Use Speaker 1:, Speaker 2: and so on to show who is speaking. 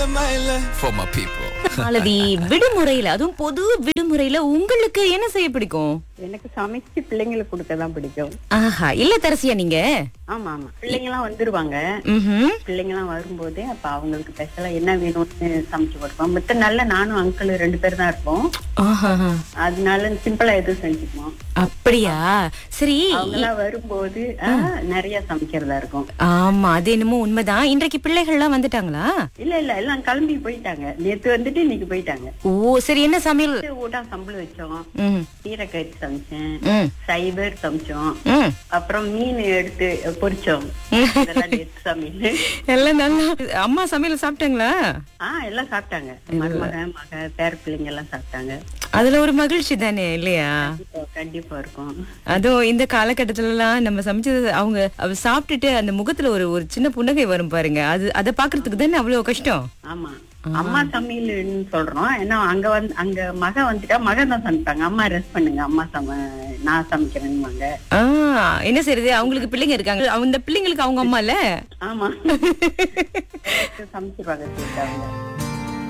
Speaker 1: For my people.
Speaker 2: Malathi விடுமுறையில அதுவும் பொது விடுமுறையில உங்களுக்கு என்ன செய்ய பிடிக்கும்
Speaker 3: எனக்கு சமைச்சு பிள்ளைங்களுக்கு கொடுக்க தான் பிடிக்கும்
Speaker 2: ஆஹா இல்ல தரசியா நீங்க
Speaker 3: ஆமா ஆமா பிள்ளைங்க எல்லாம் வந்துருவாங்க
Speaker 2: ம்ஹும்.
Speaker 3: பிள்ளைங்க எல்லாம் வரும்போது அப்ப அவங்களுக்கு ஸ்பெஷலா என்ன வேணும்னு சமைச்சு கொடுப்போம் மத்த நல்ல நானும் அங்கிள் ரெண்டு பேர் தான் இருப்போம்
Speaker 2: ஆஹாஹா.
Speaker 3: அதனால சிம்பிளா எதுவும் செஞ்சுக்குவோம்
Speaker 2: அப்படியா சரி
Speaker 3: அவங்க எல்லாம் வரும்போது ஆ, நிறைய சமைக்கிறதா இருக்கும்
Speaker 2: ஆமா அது என்னமோ உண்மைதான் இன்றைக்கு பிள்ளைகள் எல்லாம் வந்துட்டாங்களா
Speaker 3: இல்ல இல்ல எல்லாம் கிளம்பி போயிட்டாங்க நேத்து வந்துட்டு இன்னைக்கு போயிட்டாங்க
Speaker 2: ஓ சரி என்ன சமையல்
Speaker 3: ஊட்டா சம்பளம் வச்சோம்
Speaker 2: ம்,
Speaker 3: கீரைக்கறி சமைச்சேன்
Speaker 2: ம்,
Speaker 3: சைபர் சமைச்சோம்
Speaker 2: ம்.
Speaker 3: அப்புறம் மீன் எடுத்து பொரிச்சோம் இதெல்லாம் நேத்து சமையல்
Speaker 2: எல்லாம் நல்லா அம்மா சமையல் சாப்பிட்டாங்களா
Speaker 3: ஆஹ் எல்லாம் சாப்பிட்டாங்க மருமக மக பேர பிள்ளைங்க எல்லாம் சாப்பிட்டாங்க
Speaker 2: அதுல ஒரு மகிழ்ச்சி தானே இல்லையா
Speaker 3: கண்டிப்பா, கண்டிப்பா இருக்கும்
Speaker 2: அதுவும் இந்த காலகட்டத்துல எல்லாம் நம்ம சமைச்சது அவங்க அவ சாப்பிட்டுட்டு அந்த முகத்துல ஒரு ஒரு சின்ன புன்னகை வரும் பாருங்க அது அதை பாக்குறதுக்கு தானே அவ்வளவு கஷ்டம்
Speaker 3: ஆமா அம்மா சமையல்னு சொல்றோம் ஏன்னா அங்க வந்து அங்க மக வந்துட்டா மக தான் சமைப்பாங்க அம்மா ரெஸ்ட் பண்ணுங்க அம்மா சம நான் சமைக்கிறேன்னுவாங்க
Speaker 2: ஆ என்ன செய்யறது அவங்களுக்கு பிள்ளைங்க இருக்காங்க அந்த பிள்ளைங்களுக்கு அவங்க அம்மா இல்ல
Speaker 3: ஆமா சமைச்சிருவாங்க சொல்லிட்டு அவங்க